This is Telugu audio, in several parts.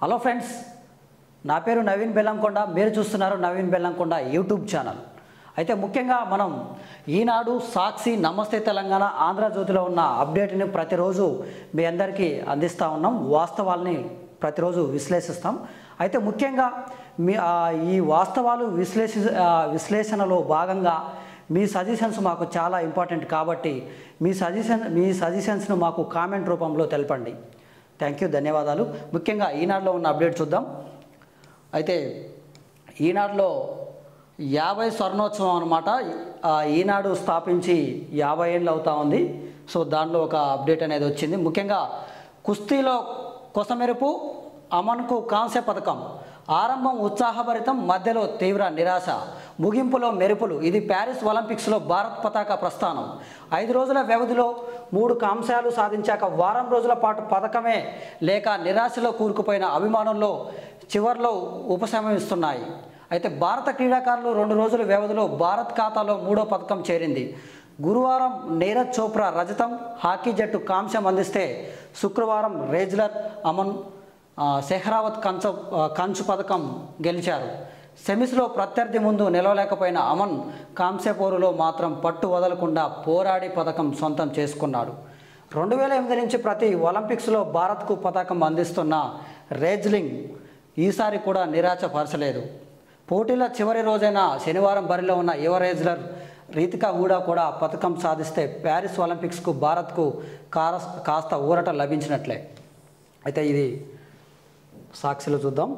హలో ఫ్రెండ్స్ నా పేరు నవీన్ బెల్లంకొండ మీరు చూస్తున్నారు నవీన్ బెల్లంకొండ యూట్యూబ్ ఛానల్ అయితే ముఖ్యంగా మనం ఈనాడు సాక్షి నమస్తే తెలంగాణ ఆంధ్రజ్యోతిలో ఉన్న అప్డేట్ని ప్రతిరోజు మీ అందరికీ అందిస్తూ ఉన్నాం వాస్తవాల్ని ప్రతిరోజు విశ్లేషిస్తాం అయితే ముఖ్యంగా మీ ఆ, ఈ వాస్తవాలు విశ్లేషి ఆ, విశ్లేషణలో భాగంగా మీ సజెషన్స్ మాకు చాలా ఇంపార్టెంట్ కాబట్టి మీ సజెషన్ మీ సజెషన్స్ను మాకు కామెంట్ రూపంలో తెలపండి థ్యాంక్ యూ ధన్యవాదాలు ముఖ్యంగా ఈనాడులో ఉన్న అప్డేట్ చూద్దాం అయితే ఈనాడులో యాభై స్వర్ణోత్సవం అనమాట ఆ, ఈనాడు స్థాపించి యాభై ఏళ్ళు అవుతా ఉంది సో దానిలో ఒక అప్డేట్ అనేది వచ్చింది ముఖ్యంగా కుస్తీలో కొసమెరుపు అమన్కు కాంస్య పథకం ఆరంభం ఉత్సాహభరితం మధ్యలో తీవ్ర నిరాశ ముగింపులో మెరుపులు ఇది ప్యారిస్ ఒలింపిక్స్లో భారత్ పతాక ప్రస్థానం ఐదు రోజుల వ్యవధిలో మూడు కాంశాలు సాధించాక వారం రోజుల పాటు పథకమే లేక నిరాశలో కూరుకుపోయిన అభిమానుల్లో చివర్లో ఉపశమిస్తున్నాయి అయితే భారత క్రీడాకారులు రెండు రోజుల వ్యవధిలో భారత్ ఖాతాలో మూడో పథకం చేరింది గురువారం నీరజ్ చోప్రా రజతం హాకీ జట్టు కాంస్యం అందిస్తే శుక్రవారం రేజ్లర్ అమన్ ఆ, సెహ్రావత్ కంచు ఆ, కంచు పథకం గెలిచారు సెమీస్లో ప్రత్యర్థి ముందు నిలవలేకపోయిన అమన్ కాంస్య పోరులో మాత్రం పట్టు వదలకుండా పోరాడి పథకం సొంతం చేసుకున్నాడు రెండు వేల ఎనిమిది నుంచి ప్రతి ఒలింపిక్స్లో భారత్కు పథకం అందిస్తున్న రేజ్లింగ్ ఈసారి కూడా నిరాశపరచలేదు పోటీల చివరి రోజైన శనివారం బరిలో ఉన్న యువ రేజ్లర్ రీతికా కూడా కూడా పథకం సాధిస్తే ప్యారిస్ ఒలింపిక్స్కు భారత్కు కార కాస్త ఊరట లభించినట్లే అయితే ఇది సాక్షిలో చూద్దాం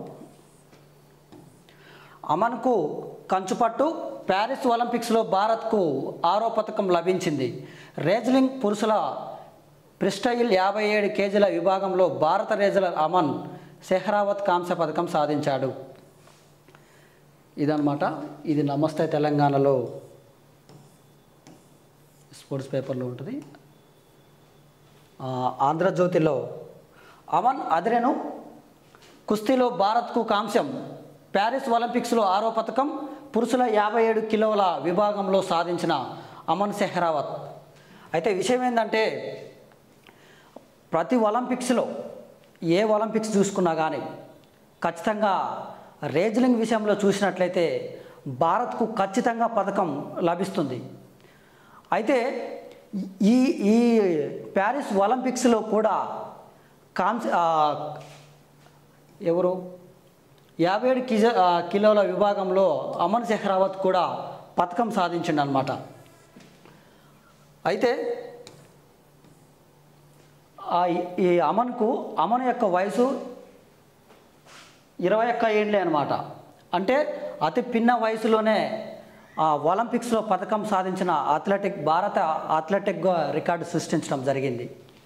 అమన్కు కంచుపట్టు ప్యారిస్ ఒలింపిక్స్లో భారత్కు ఆరో పథకం లభించింది రేజ్లింగ్ పురుషుల ప్రిస్టైల్ యాభై ఏడు కేజీల విభాగంలో భారత రేజ్లర్ అమన్ సెహ్రావత్ కాంస్య పథకం సాధించాడు ఇదనమాట ఇది నమస్తే తెలంగాణలో స్పోర్ట్స్ పేపర్లో ఉంటుంది ఆ, ఆంధ్రజ్యోతిలో అమన్ అదిరెను కుస్తీలో భారత్కు కాంస్యం ప్యారిస్ ఒలింపిక్స్లో ఆరో పథకం పురుషుల యాభై ఏడు కిలోల విభాగంలో సాధించిన అమన్ సెహ్రావత్ అయితే విషయం ఏంటంటే ప్రతి ఒలింపిక్స్లో ఏ ఒలింపిక్స్ చూసుకున్నా కానీ ఖచ్చితంగా రేజ్లింగ్ విషయంలో చూసినట్లయితే భారత్కు ఖచ్చితంగా పథకం లభిస్తుంది అయితే ఈ ఈ ప్యారిస్ ఒలింపిక్స్లో కూడా కాన్స్ ఆ, ఎవరు యాభై ఏడు కిజ ఆ, కిలోల విభాగంలో అమన్ సెహ్రావత్ కూడా పథకం సాధించిండు అనమాట అయితే ఆ ఈ- ఈ అమన్కు అమన్ యొక్క వయసు ఇరవై ఒక్క ఏండ్లే అనమాట అంటే అతి పిన్న వయసులోనే ఆ ఒలింపిక్స్లో పథకం సాధించిన అథ్లెటిక్ భారత అథ్లెటిక్గా రికార్డు సృష్టించడం జరిగింది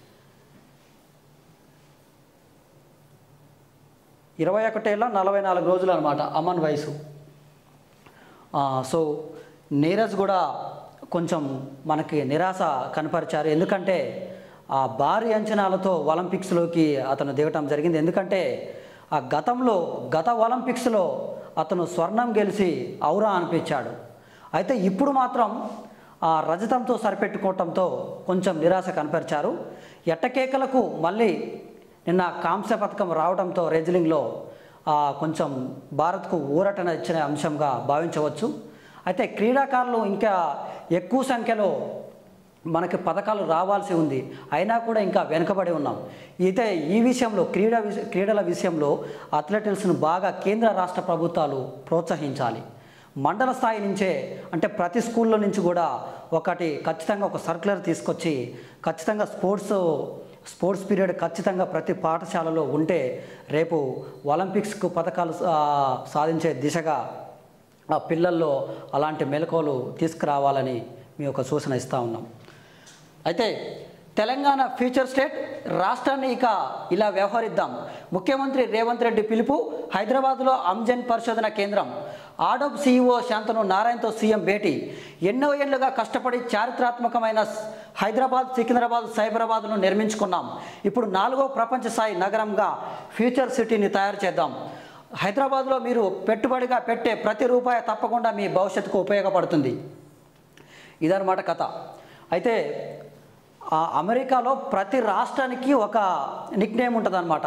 ఇరవై ఒకటేళ్ళ నలభై నాలుగు రోజులు అనమాట అమన్ వయసు ఆ, సో నీరజ్ కూడా కొంచెం మనకి నిరాశ కనపరిచారు ఎందుకంటే ఆ భారీ అంచనాలతో ఒలింపిక్స్లోకి అతను దిగటం జరిగింది ఎందుకంటే ఆ గతంలో గత ఒలింపిక్స్లో అతను స్వర్ణం గెలిచి ఔరా అనిపించాడు అయితే ఇప్పుడు మాత్రం ఆ రజతంతో సరిపెట్టుకోవటంతో కొంచెం నిరాశ కనపరిచారు ఎట్టకేకలకు మళ్ళీ నిన్న కాంస్య పథకం రావడంతో రెజ్లింగ్లో ఆ, కొంచెం భారత్కు ఊరటన ఇచ్చిన అంశంగా భావించవచ్చు అయితే క్రీడాకారులు ఇంకా ఎక్కువ సంఖ్యలో మనకి పథకాలు రావాల్సి ఉంది అయినా కూడా ఇంకా వెనుకబడి ఉన్నాం అయితే ఈ విషయంలో క్రీడా విష- క్రీడల విషయంలో అథ్లెటిక్స్ను బాగా కేంద్ర రాష్ట్ర ప్రభుత్వాలు ప్రోత్సహించాలి మండల స్థాయి నుంచే అంటే ప్రతి స్కూల్లో నుంచి కూడా ఒకటి ఖచ్చితంగా ఒక సర్క్యులర్ తీసుకొచ్చి ఖచ్చితంగా స్పోర్ట్స్ స్పోర్ట్స్ పీరియడ్ ఖచ్చితంగా ప్రతి పాఠశాలలో ఉంటే రేపు ఒలింపిక్స్కు పథకాలు ఆ, సాధించే దిశగా ఆ పిల్లల్లో అలాంటి మెలకువలు తీసుకురావాలని మీ ఒక సూచన ఇస్తూ ఉన్నాం అయితే తెలంగాణ ఫ్యూచర్ స్టేట్ రాష్ట్రాన్ని ఇక ఇలా వ్యవహరిద్దాం ముఖ్యమంత్రి రేవంత్ రెడ్డి పిలుపు హైదరాబాద్లో అంజన్ పరిశోధన కేంద్రం ఆడోబ్ సీఈఓ శాంతను నారాయణతో సీఎం భేటీ ఎన్నో ఏళ్లుగా కష్టపడి చారిత్రాత్మకమైన హైదరాబాద్ సికింద్రాబాద్ సైబరాబాద్ను నిర్మించుకున్నాం ఇప్పుడు నాలుగో ప్రపంచ స్థాయి నగరంగా ఫ్యూచర్ సిటీని తయారు చేద్దాం హైదరాబాద్లో మీరు పెట్టుబడిగా పెట్టే ప్రతి రూపాయి తప్పకుండా మీ భవిష్యత్తుకు ఉపయోగపడుతుంది ఇదన్నమాట కథ అయితే ఆ అమెరికాలో ప్రతి రాష్ట్రానికి ఒక నిక్ నేమ్ ఉంటుంది అనమాట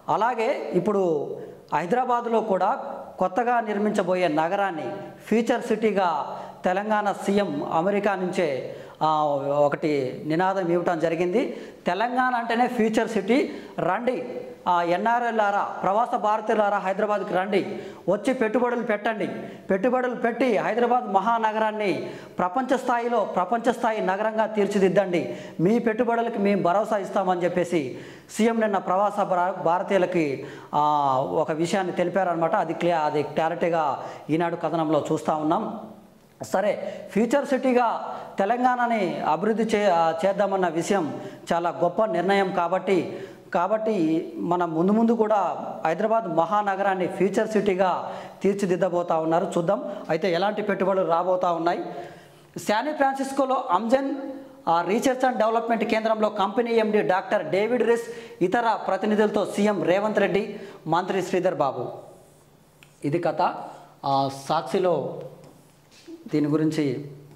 అలాగే ఇప్పుడు హైదరాబాద్లో కూడా కొత్తగా నిర్మించబోయే నగరాన్ని ఫ్యూచర్ సిటీగా తెలంగాణ సీఎం అమెరికా నుంచే ఆ, ఒకటి నినాదం ఇవ్వటం జరిగింది తెలంగాణ అంటేనే ఫ్యూచర్ సిటీ రండి ఎన్ఆర్ఎల్ఆరా ప్రవాస భారతీయులారా హైదరాబాద్కి రండి వచ్చి పెట్టుబడులు పెట్టండి పెట్టుబడులు పెట్టి హైదరాబాద్ మహానగరాన్ని ప్రపంచ స్థాయిలో ప్రపంచ స్థాయి నగరంగా తీర్చిదిద్దండి మీ పెట్టుబడులకి మేము భరోసా ఇస్తామని చెప్పేసి సీఎం నిన్న ప్రవాస భార- భారతీయులకి ఆ, ఒక విషయాన్ని తెలిపారనమాట అది క్లియర్ అది క్లారిటీగా ఈనాడు కథనంలో చూస్తూ ఉన్నాం సరే ఫ్యూచర్ సిటీగా తెలంగాణని అభివృద్ధి చే ఆ, చేద్దామన్న విషయం చాలా గొప్ప నిర్ణయం కాబట్టి కాబట్టి మన ముందు ముందు కూడా హైదరాబాద్ మహానగరాన్ని ఫ్యూచర్ సిటీగా తీర్చిదిద్దబోతా ఉన్నారు చూద్దాం అయితే ఎలాంటి పెట్టుబడులు రాబోతా ఉన్నాయి శాన్ ఫ్రాన్సిస్కోలో అంజన్ ఆ రీసెర్చ్ అండ్ డెవలప్మెంట్ కేంద్రంలో కంపెనీ ఎండి డాక్టర్ డేవిడ్ రిస్ ఇతర ప్రతినిధులతో సీఎం రేవంత్ రెడ్డి మంత్రి శ్రీధర్ బాబు ఇది కథ ఆ, సాక్షిలో దీని గురించి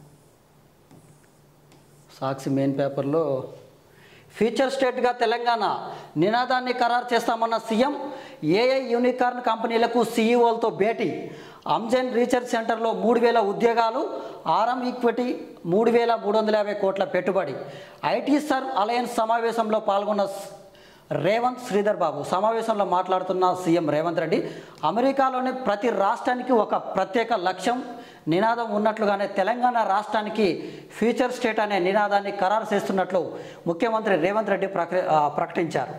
సాక్షి మెయిన్ పేపర్లో ఫ్యూచర్ స్టేట్గా తెలంగాణ నినాదాన్ని ఖరారు చేస్తామన్న సీఎం ఏఐ యూనికార్న్ కంపెనీలకు సీఈఓలతో భేటీ అంజన్ రీసెర్చ్ సెంటర్లో మూడు వేల ఉద్యోగాలు ఆర్ఎం ఈక్విటీ మూడు వేల మూడు వందల యాభై కోట్ల పెట్టుబడి ఐటీ సర్వ్ అలయన్స్ సమావేశంలో పాల్గొన్న స్- రేవంత్ శ్రీధర్ బాబు సమావేశంలో మాట్లాడుతున్న సీఎం రేవంత్ రెడ్డి అమెరికాలోని ప్రతి రాష్ట్రానికి ఒక ప్రత్యేక లక్ష్యం నినాదం ఉన్నట్లుగానే తెలంగాణ రాష్ట్రానికి ఫ్యూచర్ స్టేట్ అనే నినాదాన్ని ఖరారు చేస్తున్నట్లు ముఖ్యమంత్రి రేవంత్ రెడ్డి ప్రక ఆ, ప్రకటించారు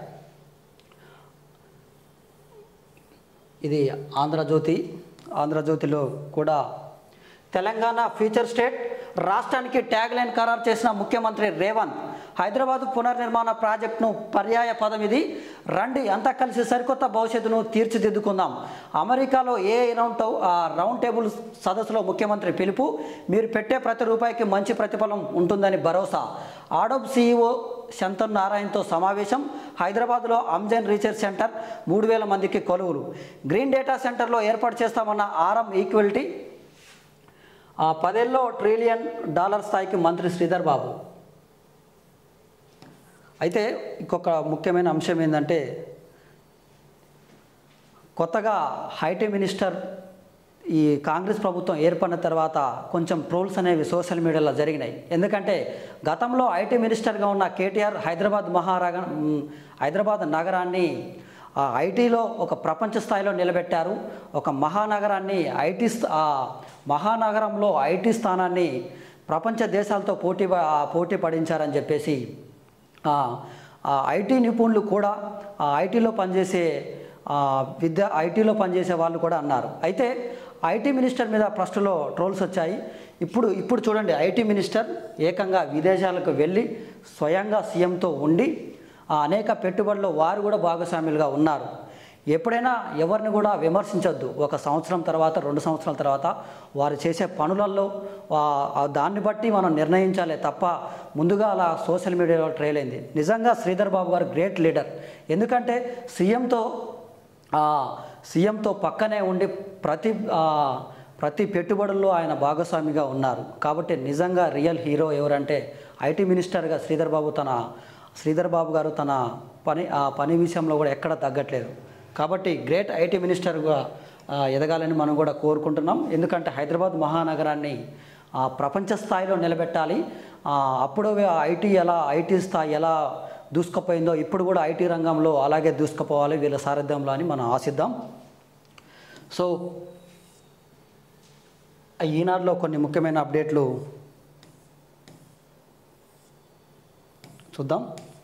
ఇది ఆంధ్రజ్యోతి ఆంధ్రజ్యోతిలో కూడా తెలంగాణ ఫ్యూచర్ స్టేట్ రాష్ట్రానికి ట్యాగ్ లైన్ ఖరారు చేసిన ముఖ్యమంత్రి రేవంత్ హైదరాబాద్ పునర్నిర్మాణ ప్రాజెక్టును పర్యాయ పదం ఇది రండి అంతా కలిసి సరికొత్త భవిష్యత్తును తీర్చిదిద్దుకుందాం అమెరికాలో ఏ రౌండ్ టౌ- ఆ, రౌండ్ టేబుల్ సదస్సులో ముఖ్యమంత్రి పిలుపు మీరు పెట్టే ప్రతి రూపాయికి మంచి ప్రతిఫలం ఉంటుందని భరోసా ఆడోబ్ సీఈఓ శంతన్ నారాయణతో సమావేశం హైదరాబాద్లో అంజన్ రీసెర్చ్ సెంటర్ మూడు వేల మందికి కొలువులు గ్రీన్ డేటా సెంటర్లో ఏర్పాటు చేస్తామన్న ఆర్ఎం ఈక్వలిటీ ఆ పదేళ్ళలో ట్రిలియన్ డాలర్ స్థాయికి మంత్రి శ్రీధర్ బాబు అయితే ఇంకొక ముఖ్యమైన అంశం ఏంటంటే కొత్తగా ఐటీ మినిస్టర్ ఈ కాంగ్రెస్ ప్రభుత్వం ఏర్పడిన తర్వాత కొంచెం ట్రోల్స్ అనేవి సోషల్ మీడియాలో జరిగినాయి ఎందుకంటే గతంలో ఐటీ మినిస్టర్గా ఉన్న కేటీఆర్ హైదరాబాద్ మహారాగ మ్, హైదరాబాద్ నగరాన్ని ఆ ఐటీలో ఒక ప్రపంచ స్థాయిలో నిలబెట్టారు ఒక మహానగరాన్ని ఐటీ స్థ- ఆ మహానగరంలో ఐటీ స్థానాన్ని ప్రపంచ దేశాలతో పోటీ ప- ఆ పోటీ పడించారని చెప్పేసి ఆ, ఆ ఐటీ నిపుణులు కూడా ఆ ఐటీలో పనిచేసే ఆ, విద్య ఐటీలో పనిచేసే వాళ్ళు కూడా అన్నారు అయితే ఐటీ మినిస్టర్ మీద ఫస్ట్లో ట్రోల్స్ వచ్చాయి ఇప్పుడు ఇప్పుడు చూడండి ఐటీ మినిస్టర్ ఏకంగా విదేశాలకు వెళ్ళి స్వయంగా సీఎంతో ఉండి ఆ అనేక పెట్టుబడుల్లో వారు కూడా భాగస్వాములుగా ఉన్నారు ఎప్పుడైనా ఎవరిని కూడా విమర్శించొద్దు ఒక సంవత్సరం తర్వాత రెండు సంవత్సరాల తర్వాత వారు చేసే పనులలో ఆ- ఆ దాన్ని బట్టి మనం నిర్ణయించాలే తప్ప ముందుగా అలా సోషల్ మీడియాలో ట్రైల్ అయింది నిజంగా శ్రీధర్ బాబు గారు గ్రేట్ లీడర్ ఎందుకంటే సీఎంతో సీఎంతో పక్కనే ఉండి ప్రతి ఆ, ప్రతి పెట్టుబడుల్లో ఆయన భాగస్వామిగా ఉన్నారు కాబట్టి నిజంగా రియల్ హీరో ఎవరంటే ఐటీ మినిస్టర్గా శ్రీధర్ బాబు తన శ్రీధర్ బాబు గారు తన పని ఆ పని విషయంలో కూడా ఎక్కడ తగ్గట్లేదు కాబట్టి గ్రేట్ ఐటీ మినిస్టర్గా ఆ, ఎదగాలని మనం కూడా కోరుకుంటున్నాం ఎందుకంటే హైదరాబాద్ మహానగరాన్ని ఆ, ప్రపంచ స్థాయిలో నిలబెట్టాలి ఆ, అప్పుడు ఐటీ ఎలా ఐటీ స్థాయి ఎలా దూసుకుపోయిందో ఇప్పుడు కూడా ఐటీ రంగంలో అలాగే దూసుకుపోవాలి వీళ్ళ సారథ్యంలో అని మనం ఆశిద్దాం సో ఈనాడులో కొన్ని ముఖ్యమైన అప్డేట్లు చూద్దాం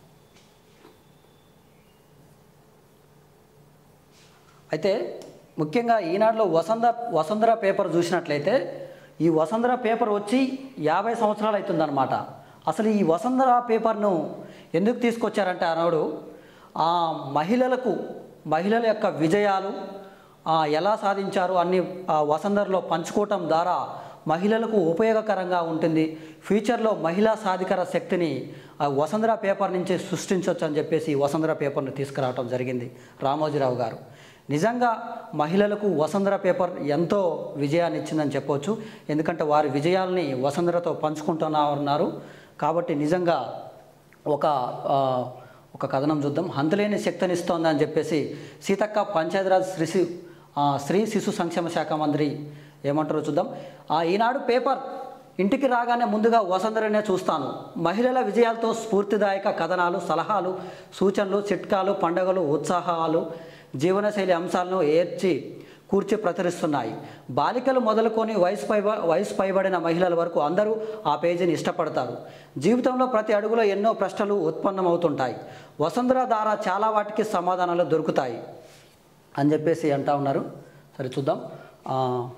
అయితే ముఖ్యంగా ఈనాడులో వసంత వసుంధర పేపర్ చూసినట్లయితే ఈ వసుంధర పేపర్ వచ్చి యాభై సంవత్సరాలు అవుతుందన్నమాట అసలు ఈ వసుంధర పేపర్ను ఎందుకు తీసుకొచ్చారంటే ఆనాడు ఆ మహిళలకు మహిళల యొక్క విజయాలు ఆ, ఎలా సాధించారు అన్ని ఆ వసుంధరలో పంచుకోవటం ద్వారా మహిళలకు ఉపయోగకరంగా ఉంటుంది ఫ్యూచర్లో మహిళా సాధికార శక్తిని ఆ వసుంధర పేపర్ నుంచి సృష్టించవచ్చు అని చెప్పేసి ఈ వసుంధర పేపర్ను తీసుకురావటం జరిగింది రామోజీరావు గారు నిజంగా మహిళలకు వసుంధర పేపర్ ఎంతో విజయాన్ని ఇచ్చిందని చెప్పవచ్చు ఎందుకంటే వారి విజయాల్ని వసుంధరతో పంచుకుంటున్నా ఉన్నారు కాబట్టి నిజంగా ఒక ఆ, ఒక కథనం చూద్దాం హంతులేని శక్తినిస్తోంది అని చెప్పేసి సీతక్క పంచాయతీరాజ్ శ్రీ శి- ఆ, స్త్రీ శిశు సంక్షేమ శాఖ మంత్రి ఏమంటారో చూద్దాం ఆ, ఈనాడు పేపర్ ఇంటికి రాగానే ముందుగా వసంతరనే చూస్తాను మహిళల విజయాలతో స్ఫూర్తిదాయక కథనాలు సలహాలు సూచనలు చిట్కాలు పండుగలు ఉత్సాహాలు జీవనశైలి అంశాలను ఏర్చి కూర్చి ప్రచురిస్తున్నాయి బాలికలు మొదలుకొని వయసు పై వయసు పైబడిన మహిళల వరకు అందరూ ఆ పేజీని ఇష్టపడతారు జీవితంలో ప్రతి అడుగులో ఎన్నో ప్రశ్నలు ఉత్పన్నమవుతుంటాయి వసుంధర ద్వారా చాలా వాటికి సమాధానాలు దొరుకుతాయి అని చెప్పేసి అంటా ఉన్నారు సరే చూద్దాం ఆ,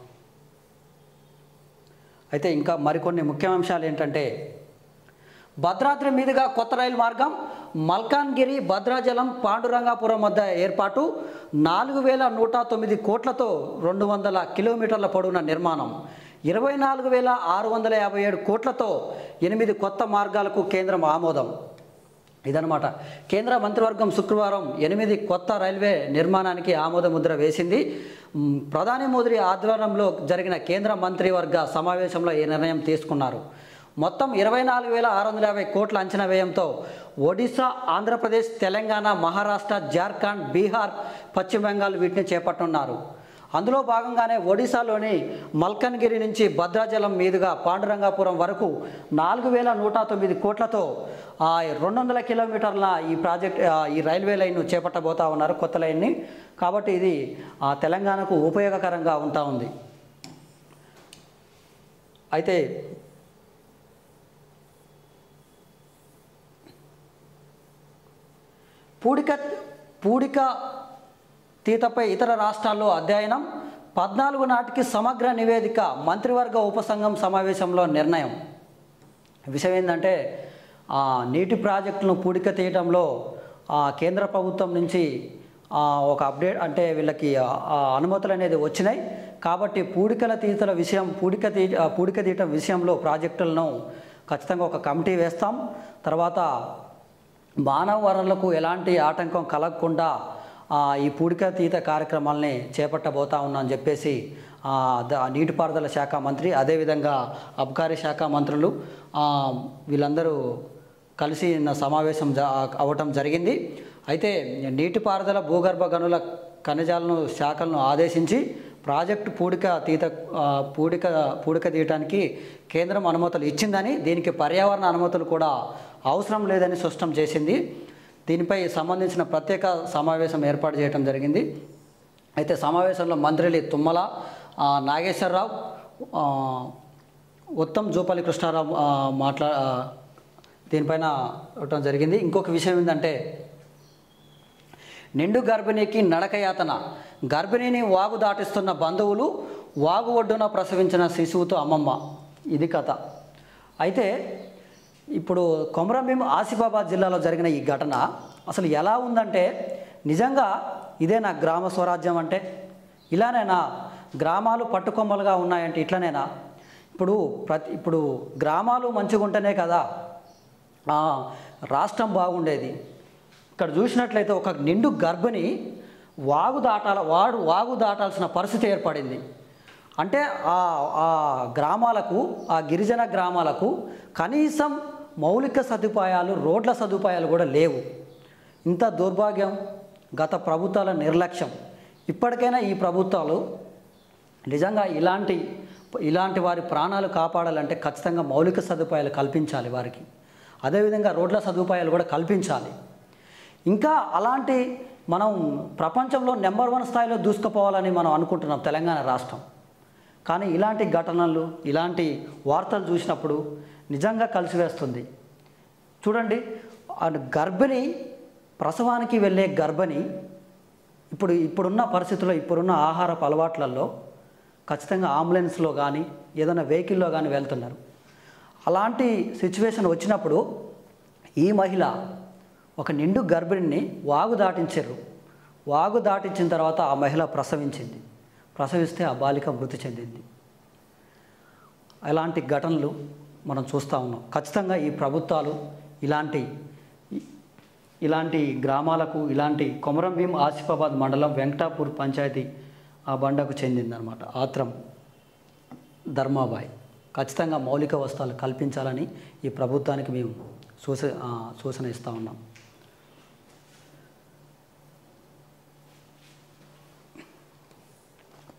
అయితే ఇంకా మరికొన్ని ముఖ్య అంశాలు ఏంటంటే భద్రాద్రి మీదుగా కొత్త రైలు మార్గం మల్కాన్గిరి భద్రాచలం పాండురంగాపురం వద్ద ఏర్పాటు నాలుగు వేల నూట తొమ్మిది కోట్లతో రెండు వందల కిలోమీటర్ల పొడవున నిర్మాణం ఇరవై నాలుగు వేల ఆరు వందల యాభై ఏడు కోట్లతో ఎనిమిది కొత్త మార్గాలకు కేంద్రం ఆమోదం ఇదనమాట కేంద్ర మంత్రివర్గం శుక్రవారం ఎనిమిది కొత్త రైల్వే నిర్మాణానికి ఆమోద ముద్ర వేసింది మ్, ప్రధాని మోదీ ఆధ్వర్యంలో జరిగిన కేంద్ర మంత్రివర్గ సమావేశంలో ఈ నిర్ణయం తీసుకున్నారు మొత్తం ఇరవై నాలుగు వేల ఆరు వందల యాభై కోట్ల అంచనా వ్యయంతో ఒడిశా ఆంధ్రప్రదేశ్ తెలంగాణ మహారాష్ట్ర జార్ఖండ్ బీహార్ పశ్చిమ బెంగాల్ వీటిని చేపట్టనున్నారు అందులో భాగంగానే ఒడిశాలోని మల్కన్గిరి నుంచి భద్రాచలం మీదుగా పాండురంగాపురం వరకు నాలుగు వేల నూట తొమ్మిది కోట్లతో ఆ రెండు వందల కిలోమీటర్ల ఈ ప్రాజెక్ట్ ఆ, ఈ రైల్వే లైన్ను చేపట్టబోతా ఉన్నారు కొత్త లైన్ని కాబట్టి ఇది ఆ, తెలంగాణకు ఉపయోగకరంగా ఉంటా ఉంది అయితే పూడిక పూడిక తీతపై ఇతర రాష్ట్రాల్లో అధ్యయనం పద్నాలుగు నాటికి సమగ్ర నివేదిక మంత్రివర్గ ఉపసంఘం సమావేశంలో నిర్ణయం విషయం ఏంటంటే ఆ, నీటి ప్రాజెక్టులను పూడిక తీయడంలో ఆ, కేంద్ర ప్రభుత్వం నుంచి ఆ, ఒక అప్డేట్ అంటే వీళ్ళకి ఆ, ఆ అనుమతులు అనేది వచ్చినాయి కాబట్టి పూడికల తీతల విషయం పూడిక తీ ఆ, పూడిక తీయటం విషయంలో ప్రాజెక్టులను ఖచ్చితంగా ఒక కమిటీ వేస్తాం తర్వాత మానవ వనరులకు ఎలాంటి ఆటంకం కలగకుండా ఆ, ఈ పూడిక తీత కార్యక్రమాల్ని చేపట్టబోతా ఉన్నా అని చెప్పేసి ఆ, ద- నీటిపారుదల శాఖ మంత్రి అదేవిధంగా అబ్కారీ శాఖ మంత్రులు ఆ, వీళ్ళందరూ కలిసి నిన్న సమావేశం జ అవ్వటం జరిగింది అయితే నీటిపారుదల భూగర్భ గనుల ఖనిజాలను శాఖలను ఆదేశించి ప్రాజెక్టు పూడిక తీత ఆ, పూడిక పూడిక తీయటానికి కేంద్రం అనుమతులు ఇచ్చిందని దీనికి పర్యావరణ అనుమతులు కూడా అవసరం లేదని స్పష్టం చేసింది దీనిపై సంబంధించిన ప్రత్యేక సమావేశం ఏర్పాటు చేయడం జరిగింది అయితే సమావేశంలో మంత్రులు తుమ్మల ఆ, నాగేశ్వరరావు ఆ, ఉత్తమ్ జూపల్లి కృష్ణారావు ఆ, మాట్లా ఆ, దీనిపైన ఇవ్వటం జరిగింది ఇంకొక విషయం ఏంటంటే నిండు గర్భిణికి నడకయాతన గర్భిణిని వాగు దాటిస్తున్న బంధువులు వాగు ఒడ్డున ప్రసవించిన శిశువుతో అమ్మమ్మ ఇది కథ అయితే ఇప్పుడు కొమరంభీం ఆసిఫాబాద్ జిల్లాలో జరిగిన ఈ ఘటన అసలు ఎలా ఉందంటే నిజంగా ఇదే నా గ్రామ స్వరాజ్యం అంటే ఇలానేనా గ్రామాలు పట్టుకొమ్మలుగా ఉన్నాయంటే ఇట్లనేనా ఇప్పుడు ప్రతి ఇప్పుడు గ్రామాలు మంచిగా ఉంటేనే కదా ఆ, రాష్ట్రం బాగుండేది ఇక్కడ చూసినట్లయితే ఒక నిండు గర్భిణి వాగు దాటాల వాడు వాగు దాటాల్సిన పరిస్థితి ఏర్పడింది అంటే ఆ ఆ గ్రామాలకు ఆ గిరిజన గ్రామాలకు కనీసం మౌలిక సదుపాయాలు రోడ్ల సదుపాయాలు కూడా లేవు ఇంత దౌర్భాగ్యం గత ప్రభుత్వాల నిర్లక్ష్యం ఇప్పటికైనా ఈ ప్రభుత్వాలు నిజంగా ఇలాంటి ఇలాంటి వారి ప్రాణాలు కాపాడాలంటే ఖచ్చితంగా మౌలిక సదుపాయాలు కల్పించాలి వారికి అదేవిధంగా రోడ్ల సదుపాయాలు కూడా కల్పించాలి ఇంకా అలాంటి మనం ప్రపంచంలో నెంబర్ వన్ స్థాయిలో దూసుకుపోవాలని మనం అనుకుంటున్నాం తెలంగాణ రాష్ట్రం కానీ ఇలాంటి ఘటనలు ఇలాంటి వార్తలు చూసినప్పుడు నిజంగా కలిసివేస్తుంది చూడండి ఆ గర్భిణి ప్రసవానికి వెళ్ళే గర్భిణి ఇప్పుడు ఇప్పుడున్న పరిస్థితుల్లో ఇప్పుడున్న ఆహారపు అలవాట్లలో ఖచ్చితంగా అంబులెన్స్లో కానీ ఏదైనా వెహికల్లో కానీ వెళ్తున్నారు అలాంటి సిచ్యువేషన్ వచ్చినప్పుడు ఈ మహిళ ఒక నిండు గర్భిణిని వాగు దాటించారు వాగు దాటించిన తర్వాత ఆ మహిళ ప్రసవించింది ప్రసవిస్తే ఆ బాలిక మృతి చెందింది అలాంటి ఘటనలు మనం చూస్తూ ఉన్నాం ఖచ్చితంగా ఈ ప్రభుత్వాలు ఇలాంటి ఇలాంటి గ్రామాలకు ఇలాంటి కొమరంభీం ఆసిఫాబాద్ మండలం వెంకటాపూర్ పంచాయతీ ఆ బండకు చెందిందనమాట ఆత్రం ధర్మాబాయ్ ఖచ్చితంగా మౌలిక వస్తువులు కల్పించాలని ఈ ప్రభుత్వానికి మేము సూచ ఆ, సూచన ఇస్తూ ఉన్నాం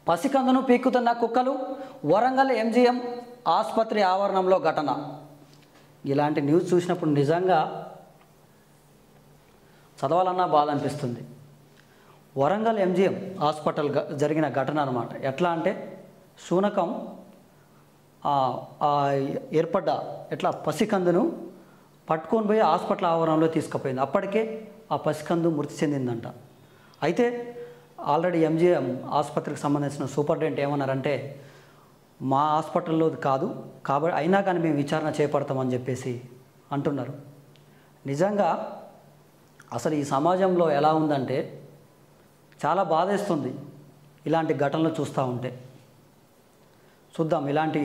పసికందును పీక్కుతున్న కుక్కలు వరంగల్ ఎంజిఎం ఆసుపత్రి ఆవరణంలో ఘటన ఇలాంటి న్యూస్ చూసినప్పుడు నిజంగా చదవాలన్నా బాధ అనిపిస్తుంది వరంగల్ ఎంజిఎం హాస్పిటల్ గ- జరిగిన ఘటన అనమాట ఎట్లా అంటే శూనకం ఆ- ఆ ఏర్పడ్డ ఎట్లా పసికందును పట్టుకొని పోయి హాస్పిటల్ ఆవరణలో తీసుకుపోయింది అప్పటికే ఆ పసికందు మృతి చెందిందంట అయితే ఆల్రెడీ ఎంజిఎం ఆసుపత్రికి సంబంధించిన సూపరింటెండెంట్ ఏమన్నారంటే మా హాస్పిటల్లో ఇది కాదు కాబట్టి అయినా కానీ మేము విచారణ చేపడతామని చెప్పేసి అంటున్నారు నిజంగా అసలు ఈ సమాజంలో ఎలా ఉందంటే చాలా బాధేస్తుంది ఇలాంటి ఘటనలు చూస్తూ ఉంటే చూద్దాం ఇలాంటి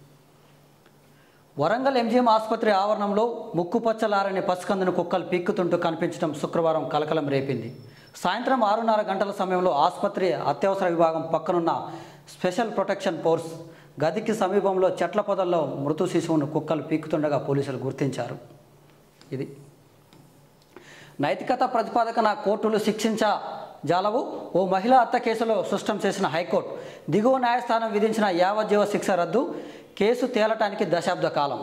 వరంగల్ ఎంజిఎం ఆసుపత్రి ఆవరణంలో ముక్కుపచ్చలారని పసికందును కుక్కలు పీక్కుతుంటూ కనిపించడం శుక్రవారం కలకలం రేపింది సాయంత్రం ఆరున్నర గంటల సమయంలో ఆసుపత్రి అత్యవసర విభాగం పక్కనున్న స్పెషల్ ప్రొటెక్షన్ ఫోర్స్ గదికి సమీపంలో చెట్ల పొదల్లో మృతు శిశువును కుక్కలు పీక్కుతుండగా పోలీసులు గుర్తించారు ఇది నైతికత ప్రతిపాదకన కోర్టులు శిక్షించ జాలవు ఓ మహిళా హత్య కేసులో స్పష్టం చేసిన హైకోర్టు దిగువ న్యాయస్థానం విధించిన యావజ్జీవ శిక్ష రద్దు కేసు తేలటానికి దశాబ్ద కాలం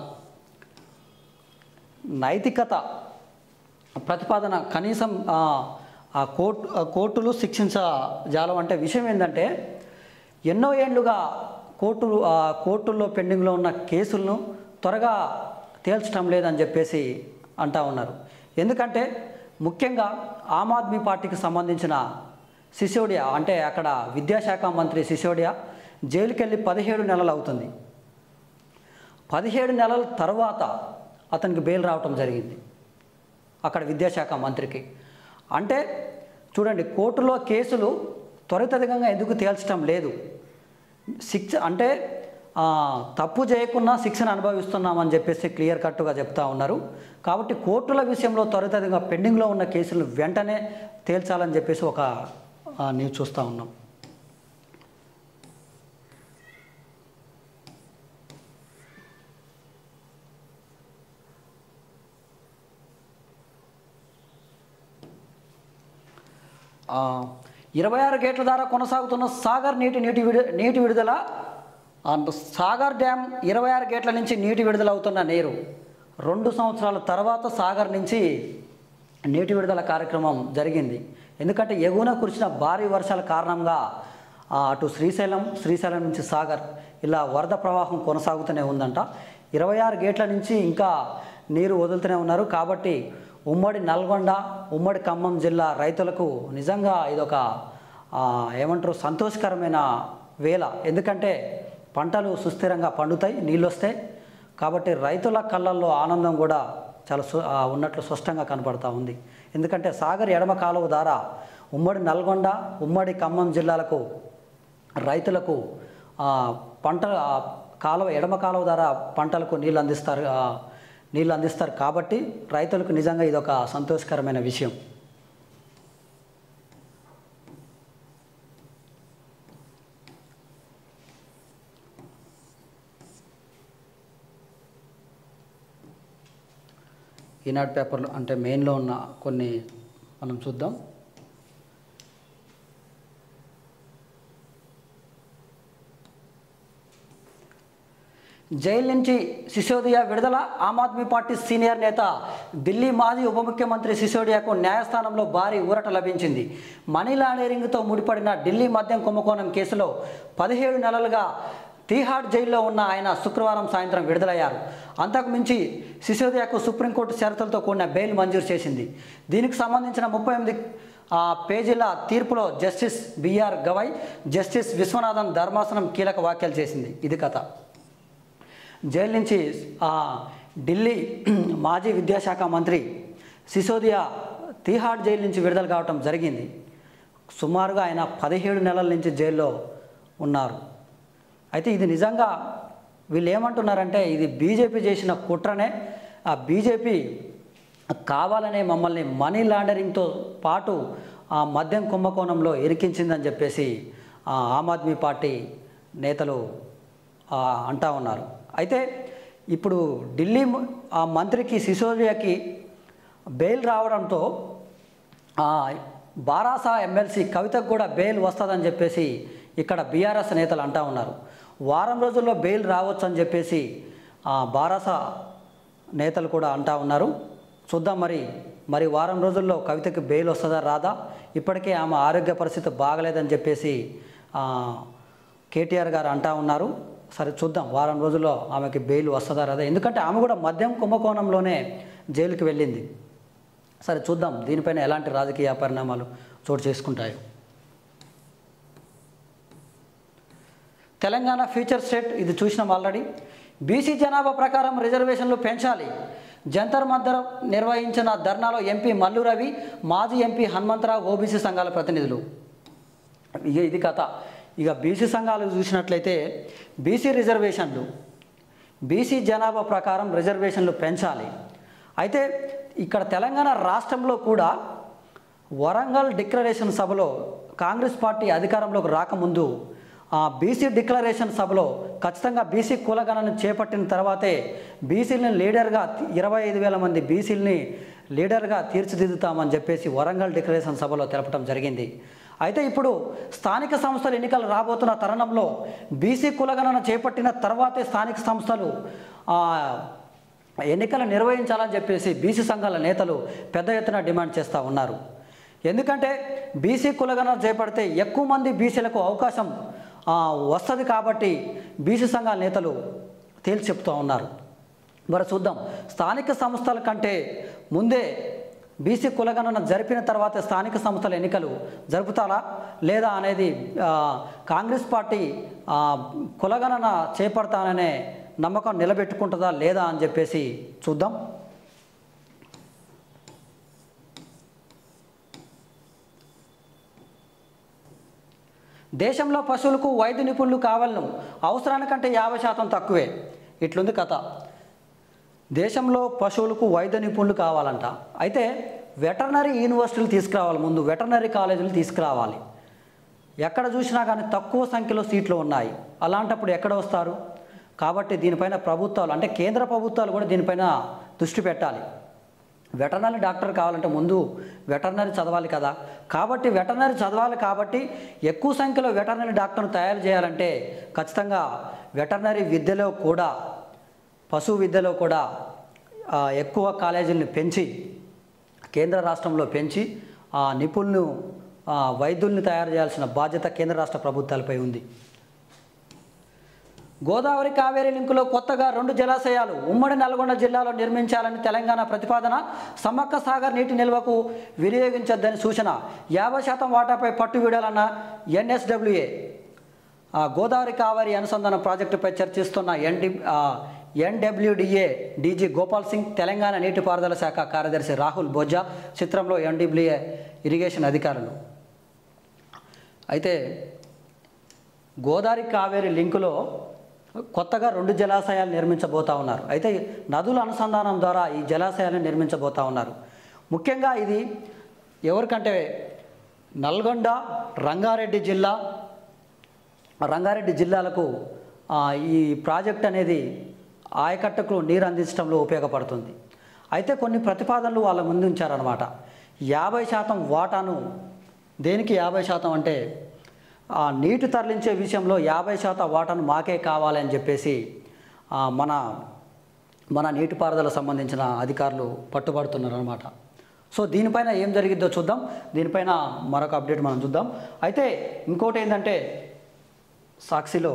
నైతికత ప్రతిపాదన కనీసం ఆ, ఆ కోర్టు ఆ కోర్టులు శిక్షించ జాలం అంటే విషయం ఏంటంటే ఎన్నో ఏళ్లుగా కోర్టులు ఆ కోర్టుల్లో పెండింగ్లో ఉన్న కేసులను త్వరగా తేల్చడం లేదని చెప్పేసి అంటా ఉన్నారు ఎందుకంటే ముఖ్యంగా ఆమ్ ఆద్మీ పార్టీకి సంబంధించిన సిసోడియా అంటే అక్కడ విద్యాశాఖ మంత్రి సిసోడియా జైలుకి వెళ్ళి పదిహేడు నెలలు అవుతుంది పదిహేడు నెలల తర్వాత అతనికి బెయిల్ రావటం జరిగింది అక్కడ విద్యాశాఖ మంత్రికి అంటే చూడండి కోర్టులో కేసులు త్వరితగతిగా ఎందుకు తేల్చడం లేదు శిక్ష అంటే ఆ, తప్పు చేయకున్నా శిక్షను అనుభవిస్తున్నామని చెప్పేసి క్లియర్ కట్గా చెప్తా ఉన్నారు కాబట్టి కోర్టుల విషయంలో త్వరితగతిగా పెండింగ్లో ఉన్న కేసులను వెంటనే తేల్చాలని చెప్పేసి ఒక ఆ, న్యూస్ చూస్తూ ఉన్నాం ఆ, ఇరవై ఆరు గేట్ల ద్వారా కొనసాగుతున్న సాగర్ నీటి నీటి విడు నీటి విడుదల అండ్ సాగర్ డ్యామ్ ఇరవై ఆరు గేట్ల నుంచి నీటి విడుదల అవుతున్న నీరు రెండు సంవత్సరాల తర్వాత సాగర్ నుంచి నీటి విడుదల కార్యక్రమం జరిగింది ఎందుకంటే ఎగువన కురిసిన భారీ వర్షాల కారణంగా ఆ, అటు శ్రీశైలం శ్రీశైలం నుంచి సాగర్ ఇలా వరద ప్రవాహం కొనసాగుతూనే ఉందంట ఇరవై ఆరు గేట్ల నుంచి ఇంకా నీరు వదులుతూనే ఉన్నారు కాబట్టి ఉమ్మడి నల్గొండ ఉమ్మడి ఖమ్మం జిల్లా రైతులకు నిజంగా ఇదొక ఆ, ఏమంటారు సంతోషకరమైన వేళ ఎందుకంటే పంటలు సుస్థిరంగా పండుతాయి నీళ్ళు వస్తాయి కాబట్టి రైతుల కళ్ళల్లో ఆనందం కూడా చాలా సు ఆ, ఉన్నట్లు స్పష్టంగా కనపడతా ఉంది ఎందుకంటే సాగర్ ఎడమ కాలువ ద్వారా ఉమ్మడి నల్గొండ ఉమ్మడి ఖమ్మం జిల్లాలకు రైతులకు ఆ, పంట ఆ, కాలువ ఎడమ కాలువ ద్వారా పంటలకు నీళ్ళు అందిస్తారు ఆ, నీళ్ళు అందిస్తారు కాబట్టి రైతులకు నిజంగా ఇది ఒక సంతోషకరమైన విషయం ఈనాడు పేపర్లో అంటే మెయిన్లో ఉన్న కొన్ని మనం చూద్దాం జైలు నుంచి సిసోదియా విడుదల ఆమ్ ఆద్మీ పార్టీ సీనియర్ నేత ఢిల్లీ మాజీ ఉప ముఖ్యమంత్రి సిసోడియాకు న్యాయస్థానంలో భారీ ఊరట లభించింది మనీ లాండరింగ్తో ముడిపడిన ఢిల్లీ మద్యం కుంభకోణం కేసులో పదిహేడు నెలలుగా తీహాడ్ జైల్లో ఉన్న ఆయన శుక్రవారం సాయంత్రం విడుదలయ్యారు అంతకు మించి సిసోదియాకు సుప్రీంకోర్టు షరతులతో కూడిన బెయిల్ మంజూరు చేసింది దీనికి సంబంధించిన ముప్పై ఎనిమిది ఆ, పేజీల తీర్పులో justice BR Gavai justice Viswanathan ధర్మాసనం కీలక వ్యాఖ్యలు చేసింది ఇది కథ జైలు నుంచి ఆ, ఢిల్లీ మాజీ విద్యాశాఖ మంత్రి సిసోదియా తీహాడ్ జైలు నుంచి విడుదల కావటం జరిగింది సుమారుగా ఆయన పదిహేడు నెలల నుంచి జైల్లో ఉన్నారు అయితే ఇది నిజంగా వీళ్ళు ఏమంటున్నారంటే ఇది బీజేపీ చేసిన కుట్రనే ఆ బీజేపీ కావాలనే మమ్మల్ని మనీ లాండరింగ్తో పాటు ఆ మద్యం కుంభకోణంలో ఇరికించిందని చెప్పేసి ఆ ఆమ్ ఆద్మీ పార్టీ నేతలు ఆ, అంటా ఉన్నారు అయితే ఇప్పుడు ఢిల్లీ మ- ఆ మంత్రికి సిసోడియాకి బెయిల్ రావడంతో ఆ, బారాసా ఎమ్మెల్సీ కవితకు కూడా బెయిల్ వస్తుందని చెప్పేసి ఇక్కడ బీఆర్ఎస్ నేతలు అంటా ఉన్నారు వారం రోజుల్లో బెయిల్ రావచ్చు అని చెప్పేసి ఆ, బారాస నేతలు కూడా అంటా ఉన్నారు చూద్దాం మరి మరి వారం రోజుల్లో కవితకి బెయిల్ వస్తుందా రాదా ఇప్పటికే ఆమె ఆరోగ్య పరిస్థితి బాగలేదని చెప్పేసి ఆ, కేటీఆర్ గారు అంటా ఉన్నారు సరే చూద్దాం వారం రోజుల్లో ఆమెకి బెయిల్ వస్తుందా రాదా ఎందుకంటే ఆమె కూడా మద్యం కుంభకోణంలోనే జైలుకి వెళ్ళింది సరే చూద్దాం దీనిపైన ఎలాంటి రాజకీయ పరిణామాలు చోటు చేసుకుంటాయో తెలంగాణ ఫ్యూచర్ స్టేట్ ఇది చూసినాం ఆల్రెడీ బీసీ జనాభా ప్రకారం రిజర్వేషన్లు పెంచాలి జంతర్ మంతర్ నిర్వహించిన ధర్నాలో ఎంపీ మల్లు రవి మాజీ ఎంపీ హనుమంతరావు ఓబీసీ సంఘాల ప్రతినిధులు ఇక ఇది కథ ఇక బీసీ సంఘాలు చూసినట్లయితే బీసీ రిజర్వేషన్లు బీసీ జనాభా ప్రకారం రిజర్వేషన్లు పెంచాలి అయితే ఇక్కడ తెలంగాణ రాష్ట్రంలో కూడా వరంగల్ డిక్లరేషన్ సభలో కాంగ్రెస్ పార్టీ అధికారంలోకి రాకముందు ఆ బీసీ డిక్లరేషన్ సభలో ఖచ్చితంగా బీసీ కులగణను చేపట్టిన తర్వాతే బీసీలని లీడర్గా ఇరవై ఐదు వేల మంది బీసీలని లీడర్గా తీర్చిదిద్దుతామని చెప్పేసి వరంగల్ డిక్లరేషన్ సభలో తెలపడం జరిగింది అయితే ఇప్పుడు స్థానిక సంస్థల ఎన్నికలు రాబోతున్న తరుణంలో బీసీ కులగణన చేపట్టిన తర్వాతే స్థానిక సంస్థలు ఆ, ఎన్నికలు నిర్వహించాలని చెప్పేసి బీసీ సంఘాల నేతలు పెద్ద ఎత్తున డిమాండ్ చేస్తూ ఉన్నారు ఎందుకంటే బీసీ కులగణన చేపడితే ఎక్కువ మంది బీసీలకు అవకాశం ఆ, వస్తుంది కాబట్టి బీసీ సంఘాల నేతలు తేల్చి చెప్తూ ఉన్నారు మరి చూద్దాం స్థానిక సంస్థల కంటే ముందే బీసీ కులగణన జరిపిన తర్వాత స్థానిక సంస్థల ఎన్నికలు జరుపుతారా లేదా అనేది ఆ, కాంగ్రెస్ పార్టీ ఆ, కులగణన చేపడతాననే నమ్మకం నిలబెట్టుకుంటుందా లేదా అని చెప్పేసి చూద్దాం దేశంలో పశువులకు వైద్య నిపుణులు కావాలను అవసరానికంటే యాభై శాతం తక్కువే ఇట్లుంది కథ దేశంలో పశువులకు వైద్య నిపుణులు కావాలంట అయితే వెటర్నరీ యూనివర్సిటీలు తీసుకురావాలి ముందు వెటర్నరీ కాలేజీలు తీసుకురావాలి ఎక్కడ చూసినా కానీ తక్కువ సంఖ్యలో సీట్లు ఉన్నాయి అలాంటప్పుడు ఎక్కడ వస్తారు కాబట్టి దీనిపైన ప్రభుత్వాలు అంటే కేంద్ర ప్రభుత్వాలు కూడా దీనిపైన దృష్టి పెట్టాలి వెటర్నరీ డాక్టర్ కావాలంటే ముందు వెటర్నరీ చదవాలి కదా కాబట్టి వెటర్నరీ చదవాలి కాబట్టి ఎక్కువ సంఖ్యలో వెటర్నరీ డాక్టర్ను తయారు చేయాలంటే ఖచ్చితంగా వెటర్నరీ విద్యలో కూడా పశు విద్యలో కూడా ఆ, ఎక్కువ కాలేజీలను పెంచి కేంద్ర రాష్ట్రంలో పెంచి ఆ నిపుణులను ఆ, వైద్యుల్ని తయారు చేయాల్సిన బాధ్యత కేంద్ర రాష్ట్ర ప్రభుత్వాలపై ఉంది గోదావరి కావేరీ లింకులో కొత్తగా రెండు జలాశయాలు ఉమ్మడి నల్గొండ జిల్లాలో నిర్మించాలని తెలంగాణ ప్రతిపాదన సమ్మక్క సాగర్ నీటి నిల్వకు వినియోగించొద్దని సూచన యాభై శాతం వాటాపై పట్టు వీడాలన్న ఎన్ఎస్డబ్ల్యూఏ ఆ, గోదావరి కావేరి అనుసంధాన ప్రాజెక్టుపై చర్చిస్తున్న ND NWDA DG Gopal Singh Telangana నీటిపారుదల శాఖ కార్యదర్శి రాహుల్ బొజ్జా చిత్రంలో ఎన్డబ్ల్యూఏ ఇరిగేషన్ అధికారులు అయితే గోదావరి కావేరి లింకులో కొత్తగా రెండు జలాశయాలు నిర్మించబోతా ఉన్నారు అయితే నదుల అనుసంధానం ద్వారా ఈ జలాశయాలను నిర్మించబోతా ఉన్నారు ముఖ్యంగా ఇది ఎవరికంటే నల్గొండ రంగారెడ్డి జిల్లా రంగారెడ్డి జిల్లాలకు ఆ, ఈ ప్రాజెక్ట్ అనేది ఆయకట్టుకు నీరు అందించడంలో ఉపయోగపడుతుంది అయితే కొన్ని ప్రతిపాదనలు వాళ్ళ ముందు ఉంచారనమాట యాభై శాతం వాటాను దేనికి యాభై శాతం అంటే ఆ నీటి తరలించే విషయంలో యాభై శాతం వాటాను మాకే కావాలని చెప్పేసి ఆ, మన మన నీటిపారుదల సంబంధించిన అధికారులు పట్టుబడుతున్నారు అనమాట సో దీనిపైన ఏం జరిగిద్దో చూద్దాం దీనిపైన మరొక అప్డేట్ మనం చూద్దాం అయితే ఇంకోటి ఏంటంటే సాక్షిలో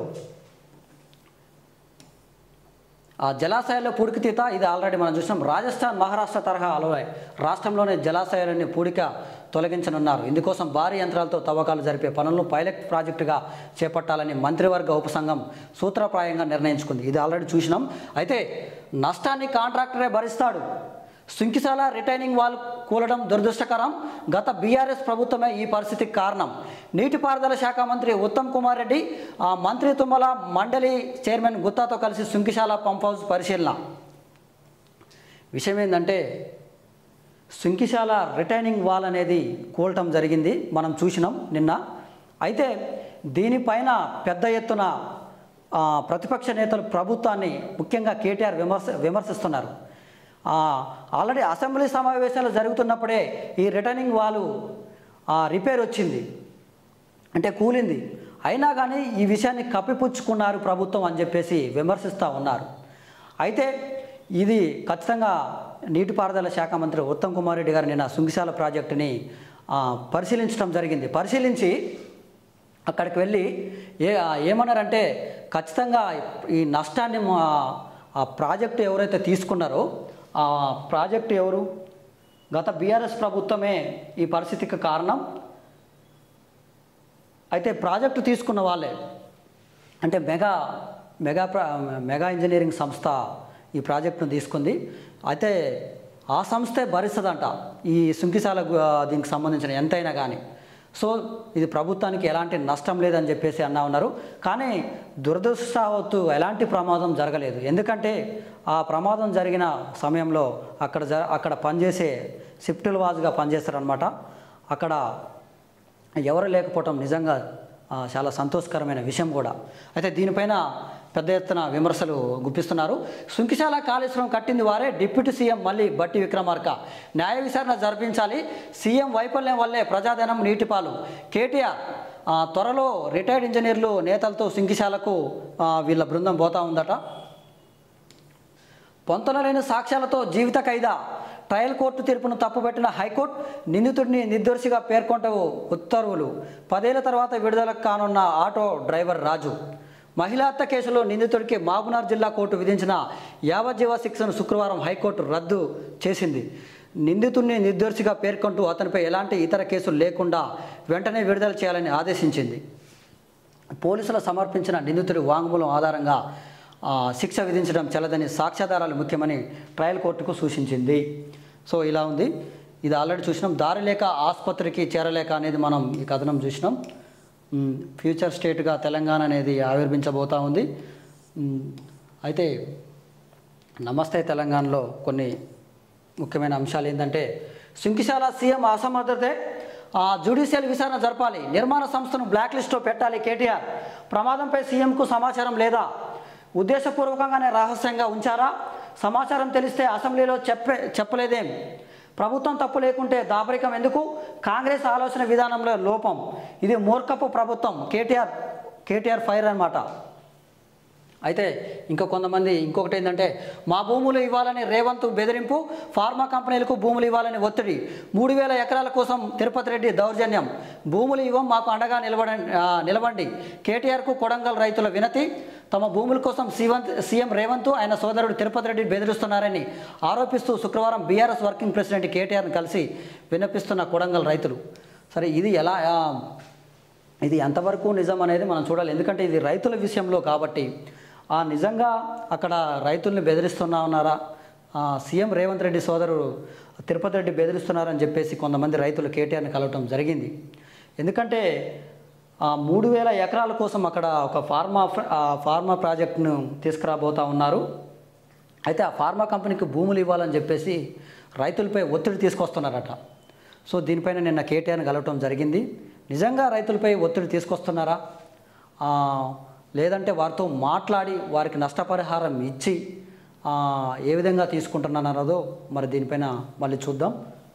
ఆ జలాశయాల్లో పూడికతీత ఇది ఆల్రెడీ మనం చూసాం రాజస్థాన్ మహారాష్ట్ర తరహా అలవాయి రాష్ట్రంలోని జలాశయాలని పూడిక తొలగించనున్నారు ఇందుకోసం భారీ యంత్రాలతో తవ్వకాలు జరిపే పనులను పైలట్ ప్రాజెక్టుగా చేపట్టాలని మంత్రివర్గ ఉపసంఘం సూత్రప్రాయంగా నిర్ణయించుకుంది ఇది ఆల్రెడీ చూసినాం అయితే నష్టాన్ని కాంట్రాక్టరే భరిస్తాడు సుంకిశాల రిటైనింగ్ వాల్ కూలడం దురదృష్టకరం గత బీఆర్ఎస్ ప్రభుత్వమే ఈ పరిస్థితికి కారణం నీటిపారుదల శాఖ మంత్రి ఉత్తమ్ కుమార్ రెడ్డి ఆ మంత్రి తుమ్మల మండలి చైర్మన్ గుత్తాతో కలిసి సుంకిశాల పంప్ హౌస్ పరిశీలన విషయం ఏంటంటే సుంకిశాల రిటైనింగ్ వాల్ అనేది కూలటం జరిగింది మనం చూసినాం నిన్న అయితే దీనిపైన పెద్ద ఎత్తున ఆ, ప్రతిపక్ష నేతలు ప్రభుత్వాన్ని ముఖ్యంగా కేటీఆర్ విమర్శ విమర్శిస్తున్నారు ఆ, ఆల్రెడీ అసెంబ్లీ సమావేశాలు జరుగుతున్నప్పుడే ఈ రిటర్నింగ్ వాలు రిపేర్ వచ్చింది అంటే కూలింది అయినా కానీ ఈ విషయాన్ని కప్పిపుచ్చుకున్నారు ప్రభుత్వం అని చెప్పేసి విమర్శిస్తూ ఉన్నారు అయితే ఇది ఖచ్చితంగా నీటిపారుదల శాఖ మంత్రి ఉత్తమ్ కుమార్ రెడ్డి గారు నిన్న సుంగిశాల ప్రాజెక్టుని ఆ, పరిశీలించడం జరిగింది పరిశీలించి అక్కడికి వెళ్ళి ఏ ఏమన్నారంటే ఖచ్చితంగా ఈ నష్టాన్ని మా ఆ ప్రాజెక్టు ఎవరైతే తీసుకున్నారో ఆ ప్రాజెక్టు ఎవరు గత బీఆర్ఎస్ ప్రభుత్వమే ఈ పరిస్థితికి కారణం అయితే ప్రాజెక్టు తీసుకున్న వాళ్ళే అంటే మెగా మెగా ప్ర మెగా ఇంజనీరింగ్ సంస్థ ఈ ప్రాజెక్టును తీసుకుంది అయితే ఆ సంస్థే భరిస్తుందంట ఈ సుంకిశాల గు- దీనికి సంబంధించిన ఎంతైనా కానీ సో ఇది ప్రభుత్వానికి ఎలాంటి నష్టం లేదని చెప్పేసి అన్నా ఉన్నారు కానీ దురదృష్టవత్తు ఎలాంటి ప్రమాదం జరగలేదు ఎందుకంటే ఆ ప్రమాదం జరిగిన సమయంలో అక్కడ జ అక్కడ పనిచేసే షిఫ్టుల్ వాజ్గా పనిచేస్తారనమాట అక్కడ ఎవరు లేకపోవటం నిజంగా ఆ, చాలా సంతోషకరమైన విషయం కూడా అయితే దీనిపైన పెద్ద ఎత్తున విమర్శలు గుప్పిస్తున్నారు సుంకిశాల కాళేశ్వరం కట్టింది వారే డిప్యూటీ సీఎం మళ్ళీ బట్టి విక్రమార్క న్యాయ విచారణ జరిపించాలి సీఎం వైఫల్యం వల్లే ప్రజాధనం నీటిపాలు కేటీఆర్ ఆ, త్వరలో రిటైర్డ్ ఇంజనీర్లు నేతలతో సుంకిశాలకు ఆ, వీళ్ళ బృందం పోతా ఉందట పొంతనలేని సాక్ష్యాలతో జీవిత ఖైదా ట్రయల్ కోర్టు తీర్పును తప్పుపెట్టిన హైకోర్టు నిందితుడిని నిర్దోషిగా పేర్కొంటూ ఉత్తర్వులు పదేళ్ల తర్వాత విడుదలకు కానున్న ఆటో డ్రైవర్ రాజు మహిళా హత్య కేసులో నిందితుడికి మహబూనార్ జిల్లా కోర్టు విధించిన యావజ్జీవ శిక్షను శుక్రవారం హైకోర్టు రద్దు చేసింది నిందితుడిని నిర్దోషిగా పేర్కొంటూ అతనిపై ఎలాంటి ఇతర కేసులు లేకుండా వెంటనే విడుదల చేయాలని ఆదేశించింది పోలీసులు సమర్పించిన నిందితుడి వాంగ్మూలం ఆధారంగా ఆ, శిక్ష విధించడం చెల్లదని సాక్ష్యాధారాలు ముఖ్యమని ట్రయల్ కోర్టుకు సూచించింది సో ఇలా ఉంది ఇది ఆల్రెడీ చూసినాం దారి లేక ఆసుపత్రికి చేరలేక అనేది మనం ఈ కథనం చూసినాం మ్, ఫ్యూచర్ స్టేట్గా తెలంగాణ అనేది ఆవిర్భించబోతా ఉంది మ్, అయితే నమస్తే తెలంగాణలో కొన్ని ముఖ్యమైన అంశాలు ఏంటంటే సుంకిశాల సీఎం అసమర్థతే ఆ, జ్యుడిషియల్ విచారణ జరపాలి నిర్మాణ సంస్థను బ్లాక్ లిస్ట్లో పెట్టాలి కేటీఆర్ ప్రమాదంపై సీఎంకు సమాచారం లేదా ఉద్దేశపూర్వకంగానే రహస్యంగా ఉంచారా సమాచారం తెలిస్తే అసెంబ్లీలో చెప్పే చెప్పలేదేం ప్రభుత్వం తప్పు లేకుంటే దాపరికం ఎందుకు కాంగ్రెస్ ఆలోచన విధానంలో లోపం ఇది మూర్ఖపు ప్రభుత్వం కేటీఆర్ కేటీఆర్ ఫైర్ అన్నమాట అయితే ఇంకా కొంతమంది ఇంకొకటి ఏంటంటే మా భూములు ఇవ్వాలని రేవంత్ బెదిరింపు ఫార్మా కంపెనీలకు భూములు ఇవ్వాలని ఒత్తిడి మూడు వేల ఎకరాల కోసం తిరుపతి రెడ్డి దౌర్జన్యం భూములు ఇవ్వం మాకు అండగా నిలబడ ఆ, నిలబండి కేటీఆర్కు కొడంగల్ రైతుల వినతి తమ భూముల కోసం సీవంత్ సీఎం రేవంత్ ఆయన సోదరుడు తిరుపతి రెడ్డి బెదిరిస్తున్నారని ఆరోపిస్తూ శుక్రవారం బీఆర్ఎస్ వర్కింగ్ ప్రెసిడెంట్ కేటీఆర్ని కలిసి విన్నపిస్తున్న కొడంగల్ రైతులు సరే ఇది ఎలా ఆ, ఇది ఎంతవరకు నిజం అనేది మనం చూడాలి ఎందుకంటే ఇది రైతుల విషయంలో కాబట్టి ఆ నిజంగా అక్కడ రైతుల్ని బెదిరిస్తున్నా ఉన్నారా ఆ, సీఎం రేవంత్ రెడ్డి సోదరుడు తిరుపతి రెడ్డి బెదిరిస్తున్నారని చెప్పేసి కొంతమంది రైతులు కేటీఆర్ని కలవటం జరిగింది ఎందుకంటే ఆ మూడు వేల ఎకరాల కోసం అక్కడ ఒక ఫార్మా ఫ్ర- ఆ ఫార్మా ప్రాజెక్టును తీసుకురాబోతా ఉన్నారు అయితే ఆ ఫార్మా కంపెనీకి భూములు ఇవ్వాలని చెప్పేసి రైతులపై ఒత్తిడి తీసుకొస్తున్నారట సో దీనిపైన నిన్న కేటీఆర్ని కలవటం జరిగింది నిజంగా రైతులపై ఒత్తిడి తీసుకొస్తున్నారా ఆ, లేదంటే వారితో మాట్లాడి వారికి నష్టపరిహారం ఇచ్చి ఆ, ఏ విధంగా తీసుకుంటున్నారో మరి దీనిపైన మళ్ళీ చూద్దాం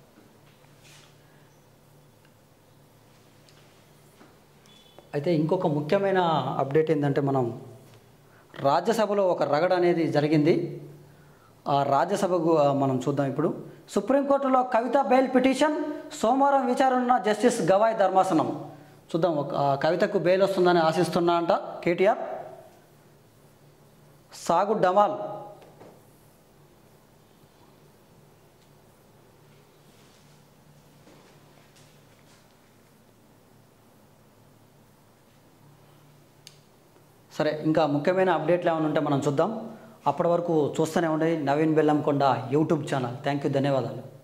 అయితే ఇంకొక ముఖ్యమైన అప్డేట్ ఏంటంటే మనం రాజ్యసభలో ఒక రగడ అనేది జరిగింది ఆ రాజ్యసభకు ఆ, మనం చూద్దాం ఇప్పుడు సుప్రీంకోర్టులో కవిత బెయిల్ పిటిషన్ సోమవారం విచారణ జస్టిస్ గవాయ్ ధర్మాసనం చూద్దాం ఒక ఆ, కవితకు బెయిల్ వస్తుందని ఆశిస్తున్నా అంట కేటీఆర్ సాగు డమాల్ సరే ఇంకా ముఖ్యమైన అప్డేట్లు ఏమైనా ఉంటే మనం చూద్దాం అప్పటి వరకు చూస్తూనే ఉండండి Naveen Bellamkonda YouTube channel thank you ధన్యవాదాలు